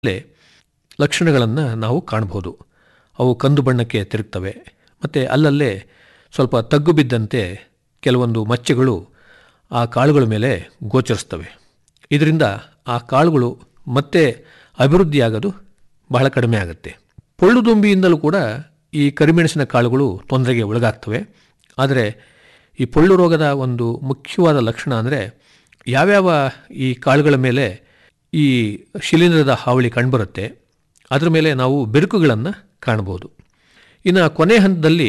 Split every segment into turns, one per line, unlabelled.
ಮೇಲೆ ಲಕ್ಷಣಗಳನ್ನು ನಾವು ಕಾಣಬಹುದು ಅವು ಕಂದು ಬಣ್ಣಕ್ಕೆ ತಿರುಗ್ತವೆ ಮತ್ತು ಅಲ್ಲಲ್ಲೇ ಸ್ವಲ್ಪ ತಗ್ಗು ಬಿದ್ದಂತೆ ಕೆಲವೊಂದು ಮಚ್ಚೆಗಳು ಆ ಕಾಳುಗಳ ಮೇಲೆ ಗೋಚರಿಸ್ತವೆ ಇದರಿಂದ ಆ ಕಾಳುಗಳು ಮತ್ತೆ ಅಭಿವೃದ್ಧಿಯಾಗೋದು ಬಹಳ ಕಡಿಮೆ ಆಗುತ್ತೆ ಪೊಳ್ಳುದುಂಬಿಯಿಂದಲೂ ಕೂಡ ಈ ಕರಿಮೆಣಸಿನ ಕಾಳುಗಳು ತೊಂದರೆಗೆ ಒಳಗಾಗ್ತವೆ ಆದರೆ ಈ ಪೊಳ್ಳು ರೋಗದ ಒಂದು ಮುಖ್ಯವಾದ ಲಕ್ಷಣ ಅಂದರೆ ಯಾವ್ಯಾವ ಈ ಕಾಳುಗಳ ಮೇಲೆ ಈ ಶಿಲೀಂಧ್ರದ ಹಾವಳಿ ಕಂಡುಬರುತ್ತೆ ಅದರ ಮೇಲೆ ನಾವು ಬೆರುಕುಗಳನ್ನು ಕಾಣಬಹುದು ಇನ್ನು ಕೊನೆ ಹಂತದಲ್ಲಿ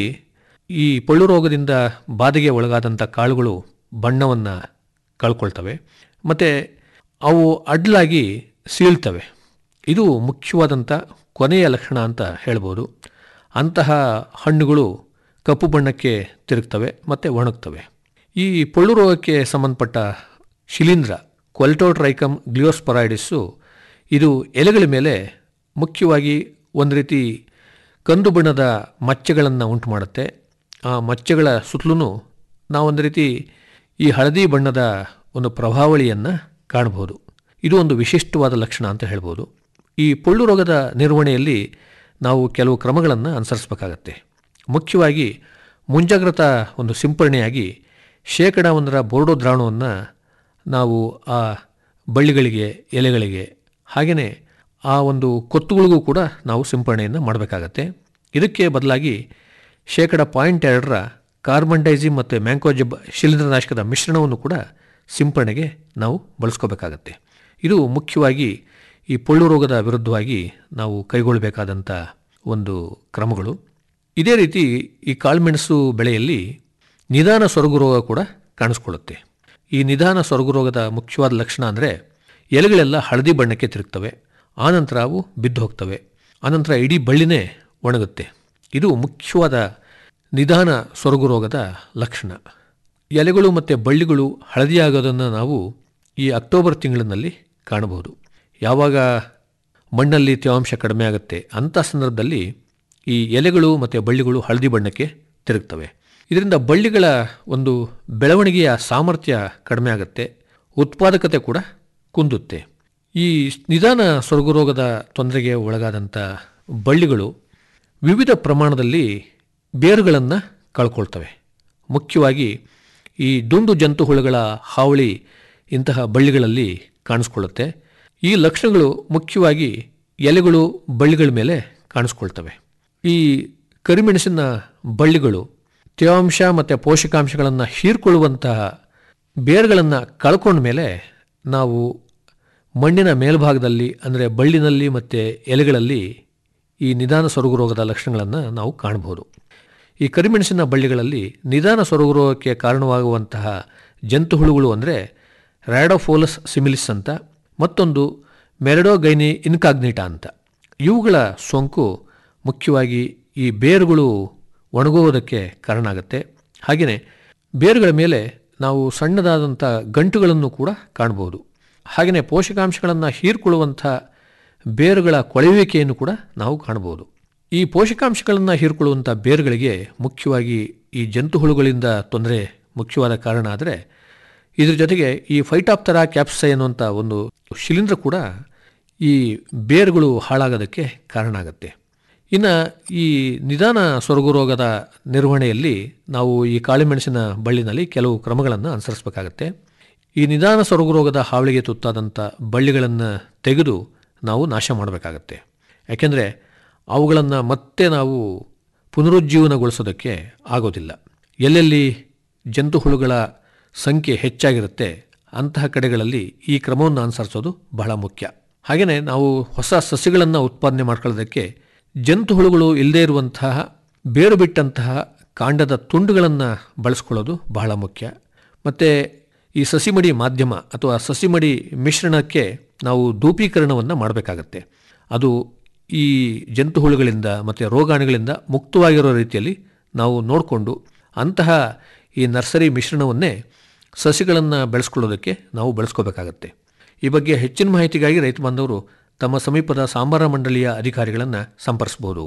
ಈ ಪೊಳ್ಳು ರೋಗದಿಂದ ಬಾಧೆಗೆ ಒಳಗಾದಂಥ ಕಾಳುಗಳು ಬಣ್ಣವನ್ನು ಕಳ್ಕೊಳ್ತವೆ ಮತ್ತು ಅವು ಅಡ್ಲಾಗಿ ಸೀಳ್ತವೆ ಇದು ಮುಖ್ಯವಾದಂಥ ಕೊನೆಯ ಲಕ್ಷಣ ಅಂತ ಹೇಳ್ಬೋದು ಅಂತಹ ಹಣ್ಣುಗಳು ಕಪ್ಪು ಬಣ್ಣಕ್ಕೆ ತಿರುಗ್ತವೆ ಮತ್ತು ಒಣಗ್ತವೆ ಈ ಪೊಳ್ಳು ರೋಗಕ್ಕೆ ಸಂಬಂಧಪಟ್ಟ ಶಿಲೀಂಧ್ರ ಕ್ವಲ್ಟೋಟ್ರೈಕಮ್ ಗ್ಲಿಯೋಸ್ಪೊರೈಡಿಸ್ಸು ಇದು ಎಲೆಗಳ ಮೇಲೆ ಮುಖ್ಯವಾಗಿ ಒಂದು ರೀತಿ ಕಂದು ಬಣ್ಣದ ಮಚ್ಚೆಗಳನ್ನು ಉಂಟು ಮಾಡುತ್ತೆ ಆ ಮಚ್ಚೆಗಳ ಸುತ್ತಲೂ ನಾವೊಂದು ರೀತಿ ಈ ಹಳದಿ ಬಣ್ಣದ ಒಂದು ಪ್ರಭಾವಳಿಯನ್ನು ಕಾಣಬಹುದು ಇದು ಒಂದು ವಿಶಿಷ್ಟವಾದ ಲಕ್ಷಣ ಅಂತ ಹೇಳ್ಬೋದು ಈ ಪೊಳ್ಳು ರೋಗದ ನಿರ್ವಹಣೆಯಲ್ಲಿ ನಾವು ಕೆಲವು ಕ್ರಮಗಳನ್ನು ಅನುಸರಿಸಬೇಕಾಗತ್ತೆ ಮುಖ್ಯವಾಗಿ ಮುಂಜಾಗ್ರತಾ ಒಂದು ಸಿಂಪರಣೆಯಾಗಿ ಶೇಕಡ ಒಂದರ ಬೋರ್ಡೋ ದ್ರಾವಣವನ್ನು ನಾವು ಆ ಬಳ್ಳಿಗಳಿಗೆ ಎಲೆಗಳಿಗೆ ಹಾಗೆಯೇ ಆ ಒಂದು ಕೊತ್ತುಗಳಿಗೂ ಕೂಡ ನಾವು ಸಿಂಪರಣೆಯನ್ನು ಮಾಡಬೇಕಾಗತ್ತೆ ಇದಕ್ಕೆ ಬದಲಾಗಿ ಶೇಕಡ ಪಾಯಿಂಟ್ ಎರಡರ ಕಾರ್ಬನ್ ಡೈಸಿಮ್ ಮತ್ತು ಮ್ಯಾಂಕೋಜಬ್ ಶಿಲೀಂಧ್ರನಾಶಕದ ಮಿಶ್ರಣವನ್ನು ಕೂಡ ಸಿಂಪರಣೆಗೆ ನಾವು ಬಳಸ್ಕೋಬೇಕಾಗತ್ತೆ ಇದು ಮುಖ್ಯವಾಗಿ ಈ ಪೊಳ್ಳು ರೋಗದ ವಿರುದ್ಧವಾಗಿ ನಾವು ಕೈಗೊಳ್ಳಬೇಕಾದಂಥ ಒಂದು ಕ್ರಮಗಳು ಇದೇ ರೀತಿ ಈ ಕಾಳುಮೆಣಸು ಬೆಳೆಯಲ್ಲಿ ನಿಧಾನ ಸೊರಗು ರೋಗ ಕೂಡ ಕಾಣಿಸ್ಕೊಳ್ಳುತ್ತೆ ಈ ನಿಧಾನ ಸೊರಗು ರೋಗದ ಮುಖ್ಯವಾದ ಲಕ್ಷಣ ಅಂದರೆ ಎಲೆಗಳೆಲ್ಲ ಹಳದಿ ಬಣ್ಣಕ್ಕೆ ತಿರುಗ್ತವೆ ಆನಂತರ ಅವು ಬಿದ್ದು ಹೋಗ್ತವೆ ಆನಂತರ ಇಡೀ ಬಳ್ಳಿನೇ ಒಣಗುತ್ತೆ ಇದು ಮುಖ್ಯವಾದ ನಿಧಾನ ಸೊರಗು ರೋಗದ ಲಕ್ಷಣ ಎಲೆಗಳು ಮತ್ತು ಬಳ್ಳಿಗಳು ಹಳದಿಯಾಗೋದನ್ನು ನಾವು ಈ ಅಕ್ಟೋಬರ್ ತಿಂಗಳಿನಲ್ಲಿ ಕಾಣಬಹುದು ಯಾವಾಗ ಮಣ್ಣಲ್ಲಿ ತೇವಾಂಶ ಕಡಿಮೆ ಆಗುತ್ತೆ ಅಂಥ ಸಂದರ್ಭದಲ್ಲಿ ಈ ಎಲೆಗಳು ಮತ್ತು ಬಳ್ಳಿಗಳು ಹಳದಿ ಬಣ್ಣಕ್ಕೆ ತಿರುಗ್ತವೆ ಇದರಿಂದ ಬಳ್ಳಿಗಳ ಒಂದು ಬೆಳವಣಿಗೆಯ ಸಾಮರ್ಥ್ಯ ಕಡಿಮೆ ಆಗುತ್ತೆ ಉತ್ಪಾದಕತೆ ಕೂಡ ಕುಂದುತ್ತೆ ಈ ನಿಧಾನ ಸೊರಗು ರೋಗದ ತೊಂದರೆಗೆ ಒಳಗಾದಂಥ ಬಳ್ಳಿಗಳು ವಿವಿಧ ಪ್ರಮಾಣದಲ್ಲಿ ಬೇರುಗಳನ್ನು ಕಳ್ಕೊಳ್ತವೆ ಮುಖ್ಯವಾಗಿ ಈ ದುಂಡು ಜಂತು ಹುಳುಗಳ ಹಾವಳಿ ಇಂತಹ ಬಳ್ಳಿಗಳಲ್ಲಿ ಕಾಣಿಸ್ಕೊಳ್ಳುತ್ತೆ ಈ ಲಕ್ಷಣಗಳು ಮುಖ್ಯವಾಗಿ ಎಲೆಗಳು ಬಳ್ಳಿಗಳ ಮೇಲೆ ಕಾಣಿಸ್ಕೊಳ್ತವೆ ಈ ಕರಿಮೆಣಸಿನ ಬಳ್ಳಿಗಳು ತೇವಾಂಶ ಮತ್ತು ಪೋಷಕಾಂಶಗಳನ್ನು ಹೀರ್ಕೊಳ್ಳುವಂತಹ ಬೇರುಗಳನ್ನು ಕಳ್ಕೊಂಡ ಮೇಲೆ ನಾವು ಮಣ್ಣಿನ ಮೇಲ್ಭಾಗದಲ್ಲಿ ಅಂದರೆ ಬಳ್ಳಿನಲ್ಲಿ ಮತ್ತು ಎಲೆಗಳಲ್ಲಿ ಈ ನಿಧಾನ ಸೊರಗು ರೋಗದ ಲಕ್ಷಣಗಳನ್ನು ನಾವು ಕಾಣಬಹುದು ಈ ಕರಿಮೆಣಸಿನ ಬಳ್ಳಿಗಳಲ್ಲಿ ನಿಧಾನ ಸೊರಗು ರೋಗಕ್ಕೆ ಕಾರಣವಾಗುವಂತಹ ಜಂತು ಹುಳುಗಳು ಅಂದರೆ ರ್ಯಾಡೋಫೋಲಸ್ ಸಿಮಿಲಿಸ್ ಅಂತ ಮತ್ತೊಂದು ಮೆರಡೋಗೈನಿ ಇನ್ಕಾಗ್ನಿಟಾ ಅಂತ ಇವುಗಳ ಸೋಂಕು ಮುಖ್ಯವಾಗಿ ಈ ಬೇರುಗಳು ಒಣಗುವುದಕ್ಕೆ ಕಾರಣ ಆಗುತ್ತೆ ಹಾಗೆಯೇ ಬೇರುಗಳ ಮೇಲೆ ನಾವು ಸಣ್ಣದಾದಂಥ ಗಂಟುಗಳನ್ನು ಕೂಡ ಕಾಣಬಹುದು ಹಾಗೆಯೇ ಪೋಷಕಾಂಶಗಳನ್ನು ಹೀರ್ಕೊಳ್ಳುವಂಥ ಬೇರುಗಳ ಕೊಳೆಯುವಿಕೆಯನ್ನು ಕೂಡ ನಾವು ಕಾಣಬಹುದು ಈ ಪೋಷಕಾಂಶಗಳನ್ನು ಹೀರ್ಕೊಳ್ಳುವಂಥ ಬೇರುಗಳಿಗೆ ಮುಖ್ಯವಾಗಿ ಈ ಜಂತು ಹುಳುಗಳಿಂದ ತೊಂದರೆ ಮುಖ್ಯವಾದ ಕಾರಣ ಆದರೆ ಇದ್ರ ಜೊತೆಗೆ ಈ ಫೈಟಾಪ್ತರ ಕ್ಯಾಪ್ಸೈ ಅನ್ನುವಂಥ ಒಂದು ಶಿಲೀಂಧ್ರ ಕೂಡ ಈ ಬೇರುಗಳು ಹಾಳಾಗೋದಕ್ಕೆ ಕಾರಣ ಆಗುತ್ತೆ ಇನ್ನು ಈ ನಿಧಾನ ಸೊರಗು ರೋಗದ ನಿರ್ವಹಣೆಯಲ್ಲಿ ನಾವು ಈ ಕಾಳುಮೆಣಸಿನ ಬಳ್ಳಿನಲ್ಲಿ ಕೆಲವು ಕ್ರಮಗಳನ್ನು ಅನುಸರಿಸಬೇಕಾಗತ್ತೆ ಈ ನಿಧಾನ ಸೊರಗು ರೋಗದ ಹಾವಳಿಗೆ ತುತ್ತಾದಂಥ ಬಳ್ಳಿಗಳನ್ನು ತೆಗೆದು ನಾವು ನಾಶ ಮಾಡಬೇಕಾಗತ್ತೆ ಯಾಕೆಂದರೆ ಅವುಗಳನ್ನು ಮತ್ತೆ ನಾವು ಪುನರುಜ್ಜೀವನಗೊಳಿಸೋದಕ್ಕೆ ಆಗೋದಿಲ್ಲ ಎಲ್ಲೆಲ್ಲಿ ಜಂತು ಹುಳುಗಳ ಸಂಖ್ಯೆ ಹೆಚ್ಚಾಗಿರುತ್ತೆ ಅಂತಹ ಕಡೆಗಳಲ್ಲಿ ಈ ಕ್ರಮವನ್ನು ಅನುಸರಿಸೋದು ಬಹಳ ಮುಖ್ಯ ಹಾಗೆಯೇ ನಾವು ಹೊಸ ಸಸ್ಯಗಳನ್ನು ಉತ್ಪಾದನೆ ಮಾಡ್ಕೊಳ್ಳೋದಕ್ಕೆ ಜಂತು ಹುಳುಗಳು ಇಲ್ಲದೇ ಇರುವಂತಹ ಬೇರು ಬಿಟ್ಟಂತಹ ಕಾಂಡದ ತುಂಡುಗಳನ್ನು ಬಳಸ್ಕೊಳ್ಳೋದು ಬಹಳ ಮುಖ್ಯ ಮತ್ತು ಈ ಸಸಿಮಡಿ ಮಾಧ್ಯಮ ಅಥವಾ ಸಸಿಮಡಿ ಮಿಶ್ರಣಕ್ಕೆ ನಾವು ಧೂಪೀಕರಣವನ್ನು ಮಾಡಬೇಕಾಗತ್ತೆ ಅದು ಈ ಜಂತು ಹುಳುಗಳಿಂದ ಮತ್ತು ರೋಗಾಣುಗಳಿಂದ ಮುಕ್ತವಾಗಿರೋ ರೀತಿಯಲ್ಲಿ ನಾವು ನೋಡಿಕೊಂಡು ಅಂತಹ ಈ ನರ್ಸರಿ ಮಿಶ್ರಣವನ್ನೇ ಸಸಿಗಳನ್ನು ಬೆಳೆಸ್ಕೊಳ್ಳೋದಕ್ಕೆ ನಾವು ಬಳಸ್ಕೋಬೇಕಾಗತ್ತೆ ಈ ಬಗ್ಗೆ ಹೆಚ್ಚಿನ ಮಾಹಿತಿಗಾಗಿ ರೈತ ಬಾಂಧವರು ತಮ್ಮ ಸಮೀಪದ ಸಾಂಬಾರ ಮಂಡಳಿಯ ಅಧಿಕಾರಿಗಳನ್ನು ಸಂಪರ್ಕಿಸಬಹುದು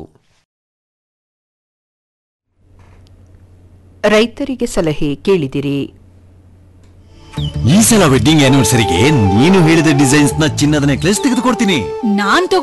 ರೈತರಿಗೆ ಸಲಹೆ ಕೇಳಿದಿರಿ
ಈ ಸಲ ವೆಡ್ಡಿಂಗ್ ಆನಿವರ್ಸರಿಗೆ ನೀನು ಹೇಳಿದ ಡಿಸೈನ್ಸ್ ನ ಚಿನ್ನದ ನೆಕ್ಲೆಸ್ ತೆಗೆದುಕೊಡ್ತೀನಿ
ನಾನ್